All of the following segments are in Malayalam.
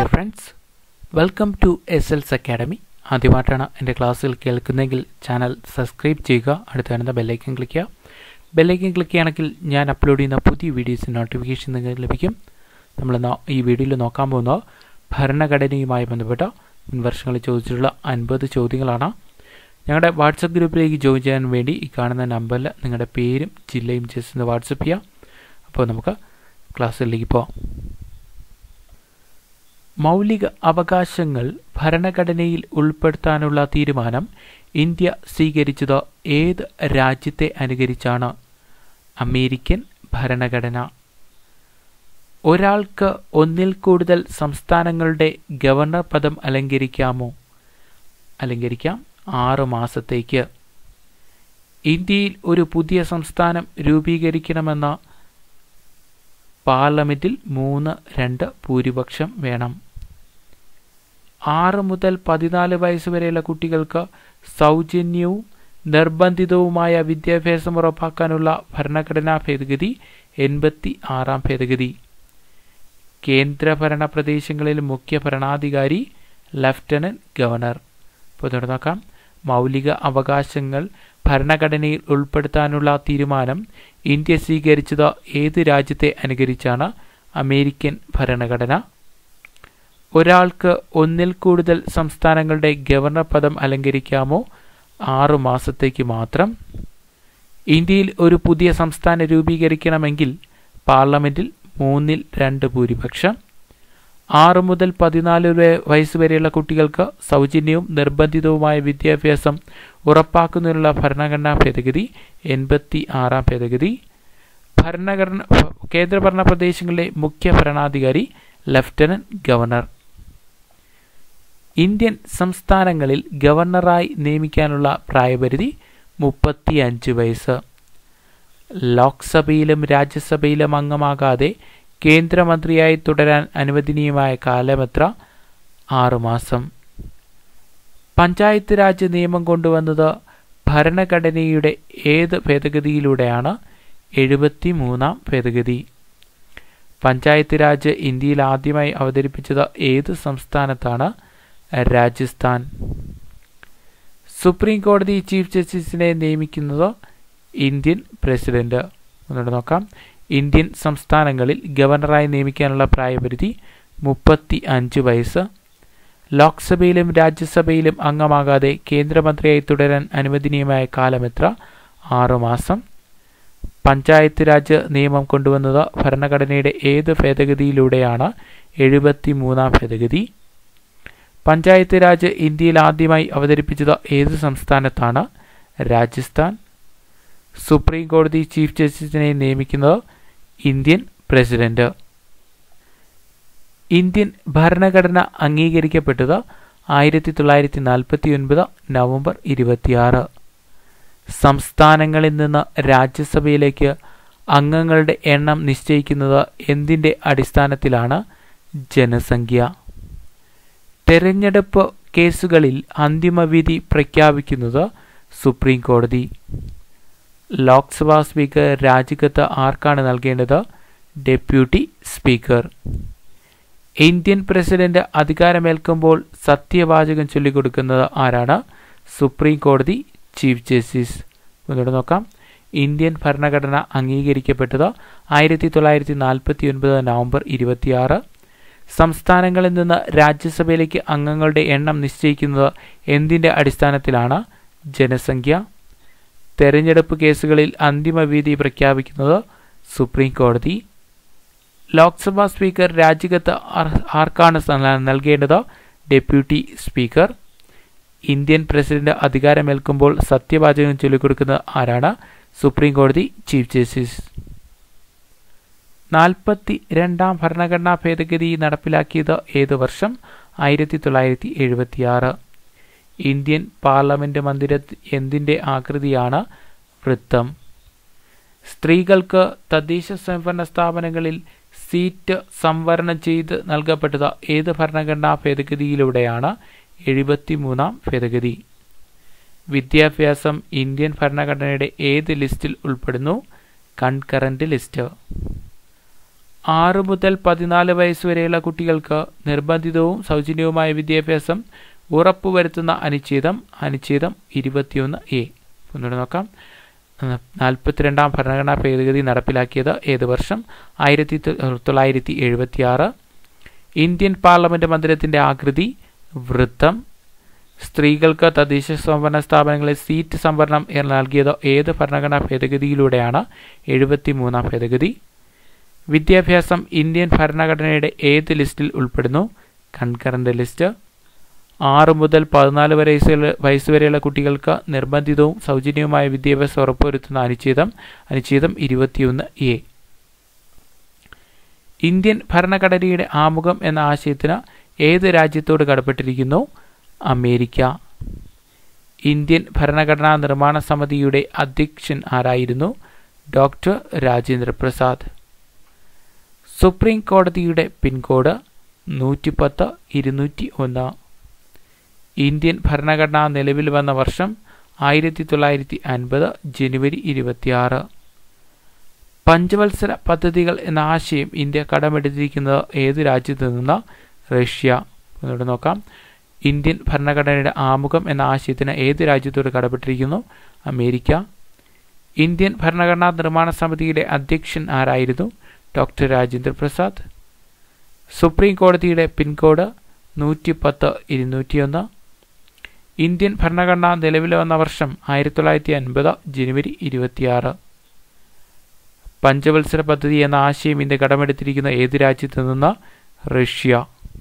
dear friends welcome to S L's academy ആദ്യമായിട്ടാണ് എൻ്റെ ക്ലാസ്സുകൾ കേൾക്കുന്നതെങ്കിൽ ചാനൽ സബ്സ്ക്രൈബ് ചെയ്യുക അടുത്ത് വരുന്ന ബെല്ലൈക്കൻ ക്ലിക്ക് ചെയ്യുക ബെല്ലൈക്കൻ ക്ലിക്ക് ചെയ്യുകയാണെങ്കിൽ ഞാൻ അപ്ലോഡ് ചെയ്യുന്ന പുതിയ വീഡിയോസിന് നോട്ടിഫിക്കേഷൻ നിങ്ങൾക്ക് ലഭിക്കും നമ്മൾ ഈ വീഡിയോയിൽ നോക്കാൻ പോകുന്നത് ഭരണഘടനയുമായി ബന്ധപ്പെട്ട മുൻ വർഷങ്ങളിൽ ചോദിച്ചിട്ടുള്ള അൻപത് ചോദ്യങ്ങളാണ് ഞങ്ങളുടെ വാട്സപ്പ് ഗ്രൂപ്പിലേക്ക് ജോയിൻ ചെയ്യാൻ വേണ്ടി ഈ കാണുന്ന നമ്പറിൽ നിങ്ങളുടെ പേരും ജില്ലയും ജസ്റ്റ് ഒന്ന് വാട്സപ്പ് ചെയ്യാം അപ്പോൾ നമുക്ക് ക്ലാസ്സിലേക്ക് പോവാം മൗലിക അവകാശങ്ങൾ ഭരണഘടനയിൽ ഉൾപ്പെടുത്താനുള്ള തീരുമാനം ഇന്ത്യ സ്വീകരിച്ചത് ഏത് രാജ്യത്തെ അനുകരിച്ചാണ് അമേരിക്കൻ ഭരണഘടന ഒരാൾക്ക് ഒന്നിൽ കൂടുതൽ സംസ്ഥാനങ്ങളുടെ ഗവർണർ പദം അലങ്കരിക്കാമോ അലങ്കരിക്കാം ആറ് മാസത്തേക്ക് ഇന്ത്യയിൽ ഒരു പുതിയ സംസ്ഥാനം രൂപീകരിക്കണമെന്ന പാർലമെന്റിൽ മൂന്ന് രണ്ട് ഭൂരിപക്ഷം വേണം ആറ് മുതൽ പതിനാല് വയസ്സ് വരെയുള്ള കുട്ടികൾക്ക് സൗജന്യവും നിർബന്ധിതവുമായ വിദ്യാഭ്യാസം ഉറപ്പാക്കാനുള്ള ഭരണഘടനാ ഭേദഗതി എൺപത്തി ആറാം ഭേദഗതി കേന്ദ്രഭരണ പ്രദേശങ്ങളിൽ മുഖ്യ ഭരണാധികാരി ലഫ്റ്റനന്റ് ഗവർണർ ഇപ്പോൾ തുടർന്ന് നോക്കാം മൗലിക അവകാശങ്ങൾ ഭരണഘടനയിൽ ഉൾപ്പെടുത്താനുള്ള തീരുമാനം ഇന്ത്യ സ്വീകരിച്ചത് ഏത് രാജ്യത്തെ അനുകരിച്ചാണ് അമേരിക്കൻ ഭരണഘടന ഒരാൾക്ക് ഒന്നിൽ കൂടുതൽ സംസ്ഥാനങ്ങളുടെ ഗവർണർ പദം അലങ്കരിക്കാമോ ആറു മാസത്തേക്ക് മാത്രം ഇന്ത്യയിൽ ഒരു പുതിയ സംസ്ഥാനം രൂപീകരിക്കണമെങ്കിൽ പാർലമെന്റിൽ മൂന്നിൽ രണ്ട് ഭൂരിപക്ഷം ആറ് മുതൽ പതിനാല് വയസ്സ് വരെയുള്ള കുട്ടികൾക്ക് സൗജന്യവും നിർബന്ധിതവുമായ വിദ്യാഭ്യാസം ഉറപ്പാക്കുന്നതിനുള്ള ഭരണഘടനാ ഭേദഗതി എൺപത്തി ആറാം ഭേദഗതി ഭരണഘടന കേന്ദ്രഭരണ പ്രദേശങ്ങളിലെ മുഖ്യ ഭരണാധികാരി ലഫ്റ്റനന്റ് ഗവർണർ ഇന്ത്യൻ സംസ്ഥാനങ്ങളിൽ ഗവർണറായി നിയമിക്കാനുള്ള പ്രായപരിധി മുപ്പത്തിയഞ്ച് വയസ്സ് ലോക്സഭയിലും രാജ്യസഭയിലും അംഗമാകാതെ കേന്ദ്രമന്ത്രിയായി തുടരാൻ അനുവദനീയമായ കാലമെത്ര ആറുമാസം പഞ്ചായത്ത് രാജ് നിയമം കൊണ്ടുവന്നത് ഭരണഘടനയുടെ ഏത് ഭേദഗതിയിലൂടെയാണ് എഴുപത്തി മൂന്നാം ഭേദഗതി പഞ്ചായത്ത് രാജ് ഇന്ത്യയിൽ ആദ്യമായി അവതരിപ്പിച്ചത് ഏത് സംസ്ഥാനത്താണ് രാജസ്ഥാൻ സുപ്രീം കോടതി ചീഫ് ജസ്റ്റിസിനെ നിയമിക്കുന്നത് ഇന്ത്യൻ പ്രസിഡന്റ് ഒന്നുകൂടെ നോക്കാം ഇന്ത്യൻ സംസ്ഥാനങ്ങളിൽ ഗവർണറായി നിയമിക്കാനുള്ള പ്രായപരിധി മുപ്പത്തി അഞ്ച് വയസ്സ് ലോക്സഭയിലും രാജ്യസഭയിലും അംഗമാകാതെ കേന്ദ്രമന്ത്രിയായി തുടരാൻ അനുവദനീയമായ കാലമെത്ര ആറുമാസം പഞ്ചായത്ത് രാജ് നിയമം കൊണ്ടുവന്നത് ഭരണഘടനയുടെ ഏത് ഭേദഗതിയിലൂടെയാണ് എഴുപത്തി മൂന്നാം ഭേദഗതി പഞ്ചായത്ത് രാജ് ഇന്ത്യയിൽ ആദ്യമായി അവതരിപ്പിച്ചത് ഏത് സംസ്ഥാനത്താണ് രാജസ്ഥാൻ സുപ്രീം കോടതി ചീഫ് ജസ്റ്റിസിനെ നിയമിക്കുന്നത് ഇന്ത്യൻ പ്രസിഡന്റ് ഇന്ത്യൻ ഭരണഘടന അംഗീകരിക്കപ്പെട്ടത് ആയിരത്തി തൊള്ളായിരത്തി നാൽപ്പത്തി ഒൻപത് നവംബർ ഇരുപത്തിയാറ് സംസ്ഥാനങ്ങളിൽ നിന്ന് രാജ്യസഭയിലേക്ക് അംഗങ്ങളുടെ എണ്ണം നിശ്ചയിക്കുന്നത് എന്തിൻ്റെ അടിസ്ഥാനത്തിലാണ് ജനസംഖ്യ തെരഞ്ഞെടുപ്പ് കേസുകളിൽ അന്തിമവിധി പ്രഖ്യാപിക്കുന്നത് സുപ്രീം കോടതി ലോക്സഭാ സ്പീക്കർ രാജിക്കത്ത് ആർക്കാണ് നൽകേണ്ടത് ഡെപ്യൂട്ടി സ്പീക്കർ ഇന്ത്യൻ പ്രസിഡന്റ് അധികാരമേൽക്കുമ്പോൾ സത്യവാചകം ചൊല്ലിക്കൊടുക്കുന്നത് ആരാണ് സുപ്രീം കോടതി ചീഫ് ജസ്റ്റിസ് ഒന്നുകൂടെ നോക്കാം ഇന്ത്യൻ ഭരണഘടന അംഗീകരിക്കപ്പെട്ടത് ആയിരത്തി തൊള്ളായിരത്തി നാൽപ്പത്തി ഒൻപത് നവംബർ ഇരുപത്തിയാറ് സംസ്ഥാനങ്ങളിൽ നിന്ന് രാജ്യസഭയിലേക്ക് അംഗങ്ങളുടെ എണ്ണം നിശ്ചയിക്കുന്നത് എന്തിൻ്റെ അടിസ്ഥാനത്തിലാണ് ജനസംഖ്യ തെരഞ്ഞെടുപ്പ് കേസുകളിൽ അന്തിമവിധി പ്രഖ്യാപിക്കുന്നത് സുപ്രീം കോടതി ലോക്സഭാ സ്പീക്കർ രാജികത്ത് ആർക്കാണ് നൽകേണ്ടത് ഡെപ്യൂട്ടി സ്പീക്കർ ഇന്ത്യൻ പ്രസിഡന്റ് അധികാരമേൽക്കുമ്പോൾ സത്യവാചകം ചൊല്ലിക്കൊടുക്കുന്നത് ആരാണ് സുപ്രീം കോടതി ചീഫ് ജസ്റ്റിസ് നാൽപ്പത്തി രണ്ടാം ഭരണഘടനാ ഭേദഗതി നടപ്പിലാക്കിയത് ഏത് വർഷം ആയിരത്തി തൊള്ളായിരത്തി എഴുപത്തിയാറ് ഇന്ത്യൻ പാർലമെന്റ് മന്ദിര എന്തിൻ്റെ ആകൃതിയാണ് വൃത്തം സ്ത്രീകൾക്ക് തദ്ദേശ സ്വയംഭരണ സ്ഥാപനങ്ങളിൽ സീറ്റ് സംവരണം ചെയ്ത് നൽകപ്പെട്ടത് ഏത് ഭരണഘടനാ ഭേദഗതിയിലൂടെയാണ് എഴുപത്തിമൂന്നാം ഭേദഗതി വിദ്യാഭ്യാസം ഇന്ത്യൻ ഭരണഘടനയുടെ ഏത് ലിസ്റ്റിൽ ഉൾപ്പെടുന്നു കൺകറന്റ് ലിസ്റ്റ് ആറ് മുതൽ പതിനാല് വയസ്സ് വരെയുള്ള കുട്ടികൾക്ക് നിർബന്ധിതവും സൗജന്യവുമായ വിദ്യാഭ്യാസം ഉറപ്പുവരുത്തുന്ന അനുച്ഛേദം അനുച്ഛേദം ഇരുപത്തിയൊന്ന് എ ഒന്നുകൂടെ നോക്കാം നാൽപ്പത്തിരണ്ടാം ഭരണഘടനാ ഭേദഗതി നടപ്പിലാക്കിയത് ഏത് വർഷം ആയിരത്തി തൊള്ളായിരത്തി എഴുപത്തി ആറ് ഇന്ത്യൻ പാർലമെന്റ് മന്ദിരത്തിന്റെ ആകൃതി വൃത്തം സ്ത്രീകൾക്ക് തദ്ദേശ സ്വയംഭരണ സ്ഥാപനങ്ങളിൽ സീറ്റ് സംവരണം നൽകിയത് ഏത് ഭരണഘടനാ ഭേദഗതിയിലൂടെയാണ് എഴുപത്തി മൂന്നാം ഭേദഗതി വിദ്യാഭ്യാസം ഇന്ത്യൻ ഭരണഘടനയുടെ ഏത് ലിസ്റ്റിൽ ഉൾപ്പെടുന്നു കൺകറന്റ് ലിസ്റ്റ് ആറ് മുതൽ പതിനാല് വരെ വയസ്സ് വരെയുള്ള കുട്ടികൾക്ക് നിർബന്ധിതവും സൗജന്യവുമായ വിദ്യാഭ്യാസം ഉറപ്പുവരുത്തുന്ന അനുച്ഛേദം അനുച്ഛേദം ഇരുപത്തിയൊന്ന് എ ഇന്ത്യൻ ഭരണഘടനയുടെ ആമുഖം എന്ന ആശയത്തിന് ഏത് രാജ്യത്തോട് കടപ്പെട്ടിരിക്കുന്നു അമേരിക്ക ഇന്ത്യൻ ഭരണഘടനാ നിർമ്മാണ സമിതിയുടെ അധ്യക്ഷൻ ആരായിരുന്നു ഡോക്ടർ രാജേന്ദ്ര പ്രസാദ് സുപ്രീം കോടതിയുടെ പിൻകോഡ് നൂറ്റിപ്പത്ത് ഇരുന്നൂറ്റി ഒന്ന് ഇന്ത്യൻ ഭരണഘടന നിലവിൽ വന്ന വർഷം ആയിരത്തി തൊള്ളായിരത്തി അൻപത് ജനുവരി ഇരുപത്തിയാറ് പഞ്ചവത്സര പദ്ധതികൾ എന്ന ആശയം ഇന്ത്യ കടമെടുത്തിരിക്കുന്നത് ഏത് രാജ്യത്തു നിന്ന് റഷ്യ ഒന്നുകൂടെ നോക്കാം ഇന്ത്യൻ ഭരണഘടനയുടെ ആമുഖം എന്ന ആശയത്തിന് ഏത് രാജ്യത്തോട് കടപ്പെട്ടിരിക്കുന്നു അമേരിക്ക ഇന്ത്യൻ ഭരണഘടനാ നിർമ്മാണ സമിതിയുടെ അധ്യക്ഷൻ ആരായിരുന്നു ഡോക്ടർ രാജേന്ദ്ര പ്രസാദ് സുപ്രീം കോടതിയുടെ പിൻകോഡ് നൂറ്റി പത്ത് ഇരുന്നൂറ്റിയൊന്ന് ഇന്ത്യൻ ഭരണഘടന നിലവിൽ വന്ന വർഷം ആയിരത്തി തൊള്ളായിരത്തി അൻപത് ജനുവരി ഇരുപത്തിയാറ് പഞ്ചവത്സര പദ്ധതി എന്ന ആശയം ഇന്ത്യ കടമെടുത്തിരിക്കുന്ന ഏത് രാജ്യത്തു നിന്ന് റഷ്യ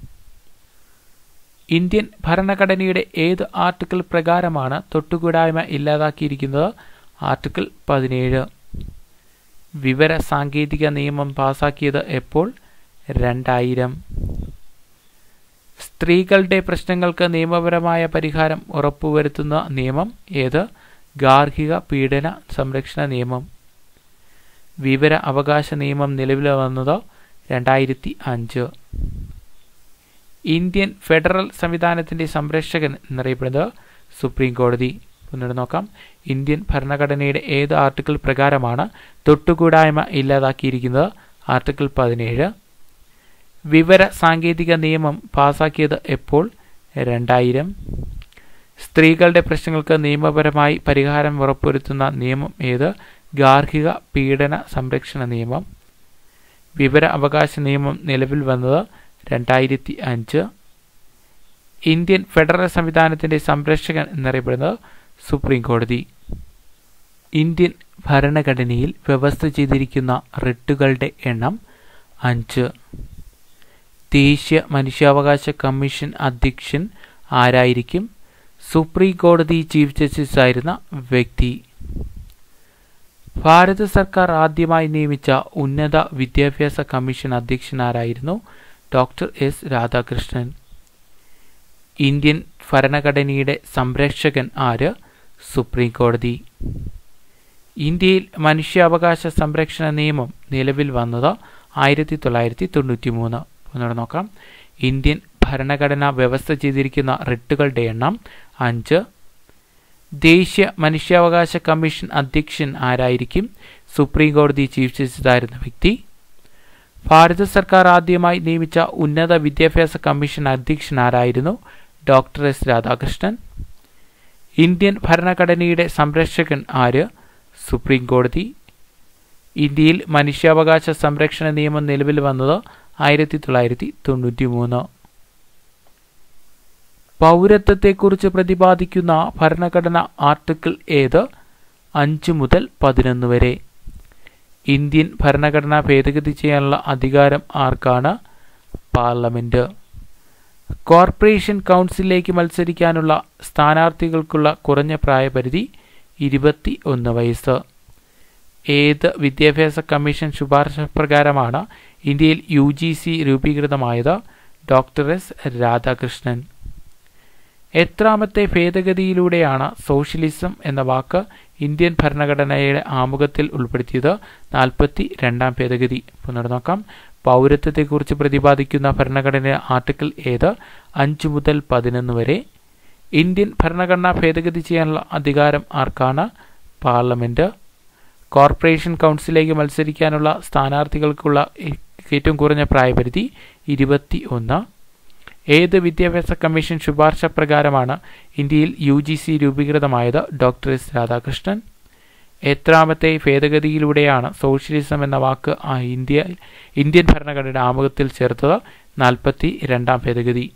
ഇന്ത്യൻ ഭരണഘടനയുടെ ഏത് ആർട്ടിക്കിൾ പ്രകാരമാണ് തൊട്ടുകൂടായ്മ ഇല്ലാതാക്കിയിരിക്കുന്നത് ആർട്ടിക്കിൾ പതിനേഴ് വിവര സാങ്കേതിക നിയമം പാസാക്കിയത് എപ്പോൾ രണ്ടായിരം സ്ത്രീകളുടെ പ്രശ്നങ്ങൾക്ക് നിയമപരമായ പരിഹാരം ഉറപ്പുവരുത്തുന്ന നിയമം ഏത് ഗാർഹിക പീഡന സംരക്ഷണ നിയമം വിവര അവകാശ നിയമം നിലവിൽ വന്നത് രണ്ടായിരത്തി അഞ്ച് ഇന്ത്യൻ ഫെഡറൽ സംവിധാനത്തിന്റെ സംരക്ഷകൻ എന്നറിയപ്പെടുന്നത് സുപ്രീം കോടതി ഒന്നുകൂടെ നോക്കാം ഇന്ത്യൻ ഭരണഘടനയുടെ ഏത് ആർട്ടിക്കിൾ പ്രകാരമാണ് തൊട്ടുകൂടായ്മ ഇല്ലാതാക്കിയിരിക്കുന്നത് ആർട്ടിക്കിൾ പതിനേഴ് വിവര സാങ്കേതിക നിയമം പാസാക്കിയത് എപ്പോൾ രണ്ടായിരം സ്ത്രീകളുടെ പ്രശ്നങ്ങൾക്ക് നിയമപരമായി പരിഹാരം ഉറപ്പുവരുത്തുന്ന നിയമം ഏത് ഗാർഹിക പീഡന സംരക്ഷണ നിയമം വിവര അവകാശ നിയമം നിലവിൽ വന്നത് രണ്ടായിരത്തി അഞ്ച് ഇന്ത്യൻ ഫെഡറൽ സംവിധാനത്തിന്റെ സംരക്ഷകൻ എന്നറിയപ്പെടുന്നത് സുപ്രീം കോടതി ഇന്ത്യൻ ഭരണഘടനയിൽ വ്യവസ്ഥ ചെയ്തിരിക്കുന്ന റിട്ടുകളുടെ എണ്ണം അഞ്ച് ദേശീയ മനുഷ്യാവകാശ കമ്മീഷൻ അധ്യക്ഷൻ ആരായിരിക്കും സുപ്രീം കോടതി ചീഫ് ജസ്റ്റിസ് ആയിരുന്ന വ്യക്തി ഭാരത സർക്കാർ ആദ്യമായി നിയമിച്ച ഉന്നത വിദ്യാഭ്യാസ കമ്മീഷൻ അധ്യക്ഷൻ ആരായിരുന്നു ഡോക്ടർ എസ് രാധാകൃഷ്ണൻ ഇന്ത്യൻ ഭരണഘടനയുടെ സംരക്ഷകൻ ആര് സുപ്രീം കോടതി ഇന്ത്യയിൽ മനുഷ്യാവകാശ സംരക്ഷണ നിയമം നിലവിൽ വന്നത് ആയിരത്തി തൊള്ളായിരത്തി തൊണ്ണൂറ്റി മൂന്ന് ഒന്നുകൂടെ നോക്കാം ഇന്ത്യൻ ഭരണഘടന വ്യവസ്ഥ ചെയ്തിരിക്കുന്ന റിട്ടുകളുടെ എണ്ണം അഞ്ച് ദേശീയ മനുഷ്യാവകാശ കമ്മീഷൻ അധ്യക്ഷൻ ആരായിരിക്കും സുപ്രീം കോടതി ചീഫ് ജസ്റ്റിസ് ആയിരുന്ന വ്യക്തി ഭാരത സർക്കാർ ആദ്യമായി നിയമിച്ച ഉന്നത വിദ്യാഭ്യാസ കമ്മീഷൻ അധ്യക്ഷൻ ആരായിരുന്നു ഡോക്ടർ എസ് രാധാകൃഷ്ണൻ ഇന്ത്യൻ ഭരണഘടനയുടെ സംരക്ഷകൻ ആര് സുപ്രീം കോടതി ഇന്ത്യയിൽ മനുഷ്യാവകാശ സംരക്ഷണ നിയമം നിലവിൽ വന്നത് ആയിരത്തി തൊള്ളായിരത്തി തൊണ്ണൂറ്റി മൂന്ന് പൗരത്വത്തെക്കുറിച്ച് പ്രതിപാദിക്കുന്ന ഭരണഘടന ആർട്ടിക്കിൾ ഏത് അഞ്ച് മുതൽ പതിനൊന്ന് വരെ ഇന്ത്യൻ ഭരണഘടന ഭേദഗതി ചെയ്യാനുള്ള അധികാരം ആർക്കാണ് പാർലമെന്റ് കോർപ്പറേഷൻ കൗൺസിലിലേക്ക് മത്സരിക്കാനുള്ള സ്ഥാനാർത്ഥികൾക്കുള്ള കുറഞ്ഞ പ്രായപരിധി ഇരുപത്തി ഒന്ന് വയസ്സ് ഏത് വിദ്യാഭ്യാസ കമ്മീഷൻ ശുപാർശ പ്രകാരമാണ് ഇന്ത്യയിൽ യു ജി സി രൂപീകൃതമായത് ഡോക്ടർ എസ് രാധാകൃഷ്ണൻ എത്രാമത്തെ ഭേദഗതിയിലൂടെയാണ് സോഷ്യലിസം എന്ന വാക്ക് ഇന്ത്യൻ ഭരണഘടനയുടെ ആമുഖത്തിൽ ഉൾപ്പെടുത്തിയത് നാൽപ്പത്തി രണ്ടാം ഭേദഗതി പുനർ നോക്കാം പൗരത്വത്തെക്കുറിച്ച് പ്രതിപാദിക്കുന്ന ഭരണഘടന ആർട്ടിക്കിൾ ഏത് അഞ്ച് മുതൽ പതിനൊന്ന് വരെ ഇന്ത്യൻ ഭരണഘടന ഭേദഗതി ചെയ്യാനുള്ള അധികാരം ആർക്കാണ് പാർലമെന്റ് കോർപ്പറേഷൻ കൗൺസിലേക്ക് മത്സരിക്കാനുള്ള സ്ഥാനാർത്ഥികൾക്കുള്ള ഏറ്റവും കുറഞ്ഞ പ്രായപരിധി ഇരുപത്തി ഒന്ന് ഏത് വിദ്യാഭ്യാസ കമ്മീഷൻ ശുപാർശ പ്രകാരമാണ് ഇന്ത്യയിൽ യു ജി സി രൂപീകൃതമായത് ഡോക്ടർ എസ് രാധാകൃഷ്ണൻ എത്രാമത്തെ ഭേദഗതിയിലൂടെയാണ് സോഷ്യലിസം എന്ന വാക്ക് ആ ഇന്ത്യ ഇന്ത്യൻ ഭരണഘടനയുടെ ആമുഖത്തിൽ ചേർത്തത് നാൽപ്പത്തി രണ്ടാം ഭേദഗതി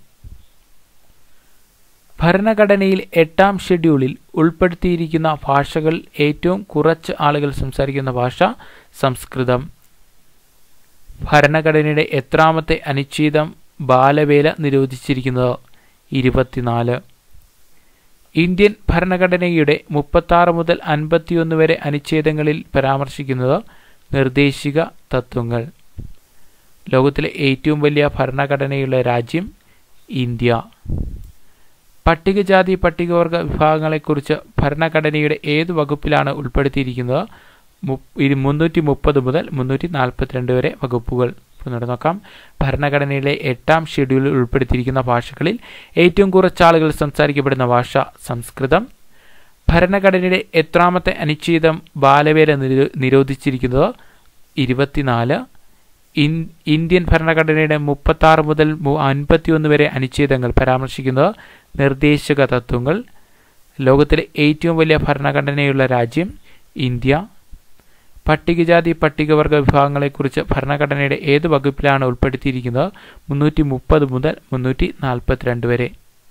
ഭരണഘടനയിൽ എട്ടാം ഷെഡ്യൂളിൽ ഉൾപ്പെടുത്തിയിരിക്കുന്ന ഭാഷകൾ ഏറ്റവും കുറച്ച് ആളുകൾ സംസാരിക്കുന്ന ഭാഷ സംസ്കൃതം ഭരണഘടനയുടെ എത്രാമത്തെ അനുച്ഛേദം ബാലവേല നിരോധിച്ചിരിക്കുന്നത് ഇരുപത്തിനാല് ഇന്ത്യൻ ഭരണഘടനയുടെ മുപ്പത്താറ് മുതൽ അൻപത്തിയൊന്ന് വരെ അനുച്ഛേദങ്ങളിൽ പരാമർശിക്കുന്നത് നിർദ്ദേശിക തത്വങ്ങൾ ലോകത്തിലെ ഏറ്റവും വലിയ ഭരണഘടനയുള്ള രാജ്യം ഇന്ത്യ പട്ടികജാതി പട്ടികവർഗ വിഭാഗങ്ങളെക്കുറിച്ച് ഭരണഘടനയുടെ ഏത് വകുപ്പിലാണ് ഉൾപ്പെടുത്തിയിരിക്കുന്നത് മുന്നൂറ്റി മുപ്പത് മുതൽ മുന്നൂറ്റി നാൽപ്പത്തിരണ്ട് വരെ വകുപ്പുകൾ ഒന്നുകൂടെ നോക്കാം ഭരണഘടനയിലെ എട്ടാം ഷെഡ്യൂളിൽ ഉൾപ്പെടുത്തിയിരിക്കുന്ന ഭാഷകളിൽ ഏറ്റവും കുറച്ച് ആളുകൾ സംസാരിക്കപ്പെടുന്ന ഭാഷ സംസ്കൃതം ഭരണഘടനയുടെ എത്രാമത്തെ അനുച്ഛേദം ബാലവേല നിരോധിച്ചിരിക്കുന്നത് ഇരുപത്തിനാല് ഇന്ത്യൻ ഭരണഘടനയുടെ മുപ്പത്താറ് മുതൽ അൻപത്തിയൊന്ന് വരെ അനുച്ഛേദങ്ങൾ പരാമർശിക്കുന്നത് നിർദ്ദേശക തത്വങ്ങൾ ലോകത്തിലെ ഏറ്റവും വലിയ ഭരണഘടനയുള്ള രാജ്യം ഇന്ത്യ പട്ടികജാതി പട്ടികവർഗ വിഭാഗങ്ങളെക്കുറിച്ച് ഭരണഘടനയുടെ ഏത് വകുപ്പിലാണ് ഉൾപ്പെടുത്തിയിരിക്കുന്നത് മുന്നൂറ്റി മുപ്പത് മുതൽ മുന്നൂറ്റി നാൽപ്പത്തിരണ്ട് വരെ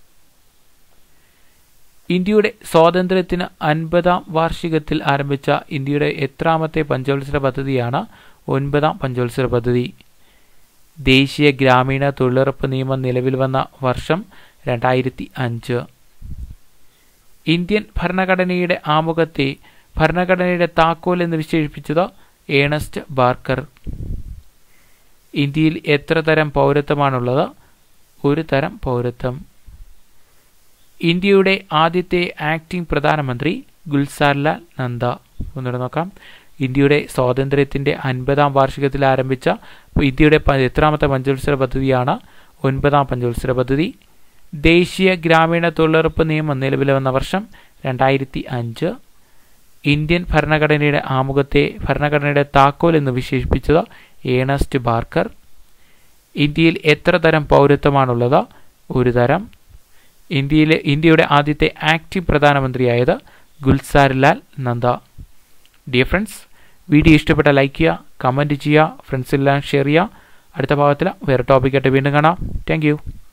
ഇന്ത്യയുടെ സ്വാതന്ത്ര്യത്തിന് അൻപതാം വാർഷികത്തിൽ ആരംഭിച്ച ഇന്ത്യയുടെ എത്രാമത്തെ പഞ്ചവത്സര പദ്ധതിയാണ് ഒൻപതാം പഞ്ചവത്സര പദ്ധതി ദേശീയ ഗ്രാമീണ തൊഴിലുറപ്പ് നിയമം നിലവിൽ വന്ന വർഷം രണ്ടായിരത്തി അഞ്ച് ഇന്ത്യൻ ഭരണഘടനയുടെ ആമുഖത്തെ ഭരണഘടനയുടെ താക്കോൽ എന്ന് വിശേഷിപ്പിച്ചത് ഏണസ്റ്റ് ബാർക്കർ ഇന്ത്യയിൽ എത്ര തരം പൗരത്വമാണുള്ളത് ഒരു തരം പൗരത്വം ഇന്ത്യയുടെ ആദ്യത്തെ ആക്ടിംഗ് പ്രധാനമന്ത്രി ഗുൽസാർലാൽ നന്ദ ഒന്നുകൂടെ നോക്കാം ഇന്ത്യയുടെ സ്വാതന്ത്ര്യത്തിന്റെ അൻപതാം വാർഷികത്തിൽ ആരംഭിച്ച ഇന്ത്യയുടെ എത്രാമത്തെ പഞ്ചവത്സര പദ്ധതിയാണ് ഒൻപതാം പഞ്ചവത്സര പദ്ധതി ദേശീയ ഗ്രാമീണ തൊഴിലുറപ്പ് നിയമം നിലവിൽ വന്ന വർഷം രണ്ടായിരത്തി അഞ്ച് ഇന്ത്യൻ ഭരണഘടനയുടെ ആമുഖത്തെ ഭരണഘടനയുടെ താക്കോൽ എന്ന് വിശേഷിപ്പിച്ചത് ഏണസ്റ്റ് ബാർക്കർ ഇന്ത്യയിൽ എത്ര തരം പൗരത്വമാണുള്ളത് ഒരു തരം ഇന്ത്യയിലെ ഇന്ത്യയുടെ ആദ്യത്തെ ആക്റ്റീവ് പ്രധാനമന്ത്രിയായത് Gulzarilal Nanda dear friends video ഇഷ്ടപ്പെട്ട ലൈക്ക് ചെയ്യുക കമൻറ്റ് ചെയ്യുക ഫ്രണ്ട്സെല്ലാം ഷെയർ ചെയ്യുക അടുത്ത ഭാഗത്തിൽ വേറെ ടോപ്പിക്കായിട്ട് വീണ്ടും കാണാം താങ്ക്